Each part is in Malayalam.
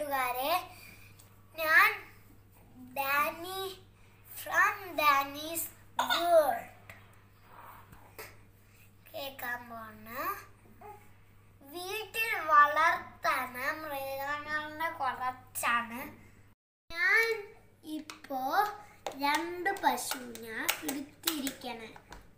കൂട്ടുകാരെ ഞാൻ ഡാനി ഫ്രം ഡാനീസ് വേൾഡ് കേൾക്കാൻ പോണ വീട്ടിൽ വളർത്തണ മൃഗങ്ങളെ കുറച്ചാണ് ഞാൻ ഇപ്പോ രണ്ട് പശുവിനെ എടുത്തിരിക്കണേ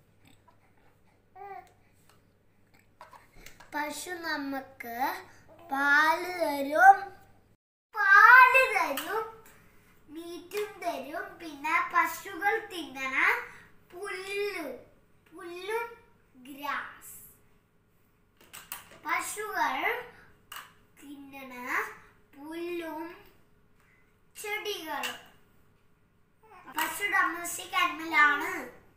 പശു നമുക്ക് പാല് തരും പാല് തരും മീറ്റും തരും പിന്നെ പശുകൾ തിന്നണ പുല്ലും പുല്ലും ഗ്രാസ് പശുകൾ തിന്നണ പുല്ലും ചെടികളും പശു ഡൊമസ്റ്റിക് അനിമലാണ്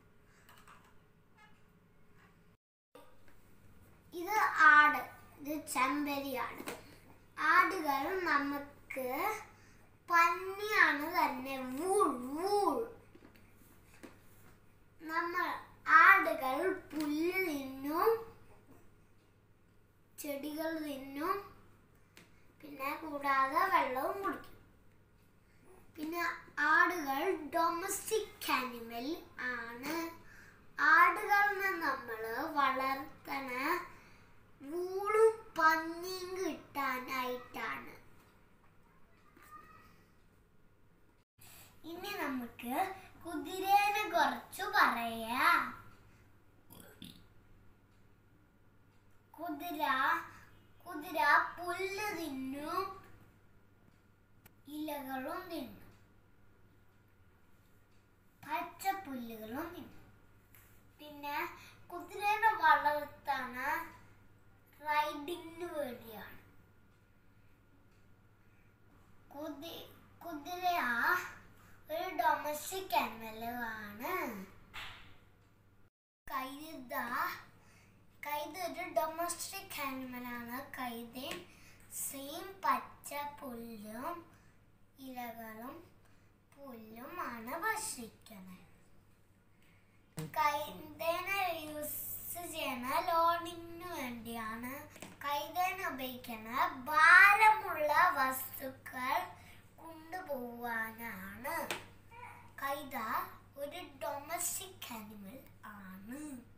ഇത് ആട് ഇത് ചെമ്പരി ആട് ആടുകൾ നമുക്ക് പന്നിയാണ് തന്നെ വൂൾ വൂൾ നമ്മൾ ആടുകൾ പുല്ല് തിന്നും ചെടികൾ തിന്നും പിന്നെ കൂടാതെ വെള്ളവും കുടിക്കും പിന്നെ ആടുകൾ ഡൊമസ്റ്റിക് ആനിമൽ ആണ് ആടുകളിനെ നമ്മൾ വളർത്തണ വൂളും പന്നിയും കിട്ടാനായിട്ടാണ് ഇനി നമുക്ക് കുതിരേനെ കുറച്ചു പറയാം കുതിര കുതിര പുല്ല് തിന്നും ഇലകളും തിന്നും പച്ചപ്പുല്ലുകളും തിന്നും പിന്നെ കുതിരേനെ വളർത്തണ റൈഡിങ്ങിന് വേണ്ടിയാണ് കുതി കുതിര ഒരു ഡൊമസ്റ്റിക് ആണ് കൈത കൈത ഒരു ഡൊമസ്റ്റിക് ആണ് കൈത സെയിം പച്ച പുല്ലും ഇലകളും പുല്ലുമാണ് ഭക്ഷിക്കുന്നത് കൈതേനെ യൂസ് ചെയ്യണ ലോണിങ്ങിന് വേണ്ടിയാണ് കൈതേന ഉപയോഗിക്കണ ഭാരമുള്ള വസ്തുക്കൾ കൊണ്ടുപോവാനാണ് കൈത ഒരു ഡൊമസ്റ്റിക് ആനിമൽ ആണ്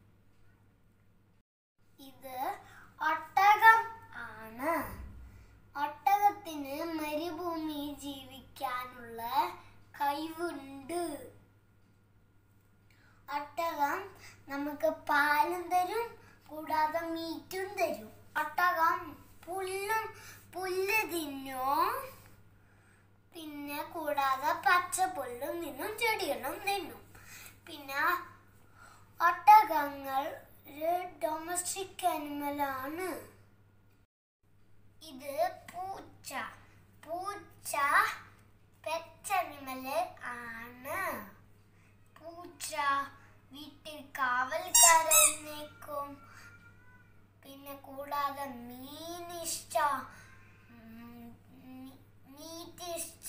ഇത് ഒട്ടകം ആണ് ഒട്ടകത്തിന് മരുഭൂമി ജീവിക്കാനുള്ള കഴിവുണ്ട് ഒട്ടകം നമുക്ക് പാലും തരും കൂടാതെ മീറ്റും തരും ഒട്ടകം പുല്ലും പുല്ല് തിന്നും പിന്നെ കൂടാതെ പച്ചപ്പുല്ലും തിന്നും ചെടികളും തിന്നും പിന്നെ ഒട്ടകങ്ങൾ ഒരു ഡൊമസ്റ്റിക് ആനിമലാണ് ഇത് പൂച്ച പൂച്ച പെറ്റ് അനിമല് ആണ് പൂച്ച വീട്ടിൽ കാവൽക്കാരെ നിൽക്കും പിന്നെ കൂടാതെ മീൻ ഇഷ്ട മീറ്റ് ഇഷ്ട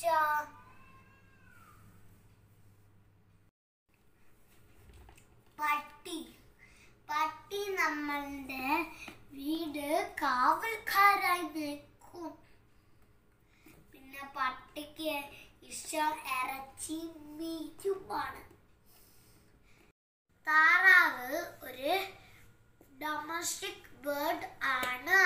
പട്ടി പട്ടി നമ്മളുടെ വീട് കാവൽക്കാരായി നിൽക്കും പിന്നെ പട്ടിക്ക് ഇഷ്ടം ഇറച്ചി മീറ്റുമാണ് താറാവ് ഒരു ഡൊമസ്റ്റിക് ബേർഡ് ആണ്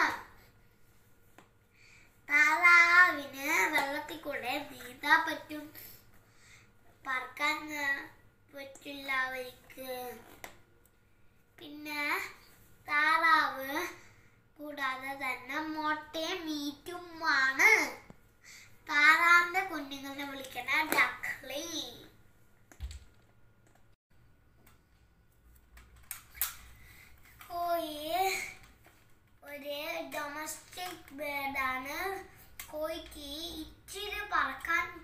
താറാവിന് വെള്ളത്തിൽ കൂടെ നീന്താൻ പറ്റും പറക്കാൻ ആ, പറ്റില്ല അവർക്ക് പിന്നെ താറാവ് കൂടാതെ തന്നെ മുട്ടയും മീറ്റുമാണ് താറാവിന്റെ കുഞ്ഞുങ്ങളെ വിളിക്കണ ഡക്ലി കോഴി ഒരു ഡൊമസ്റ്റിക് ബേർഡാണ് കോഴിക്ക് ഇച്ചിരി പറക്കാൻ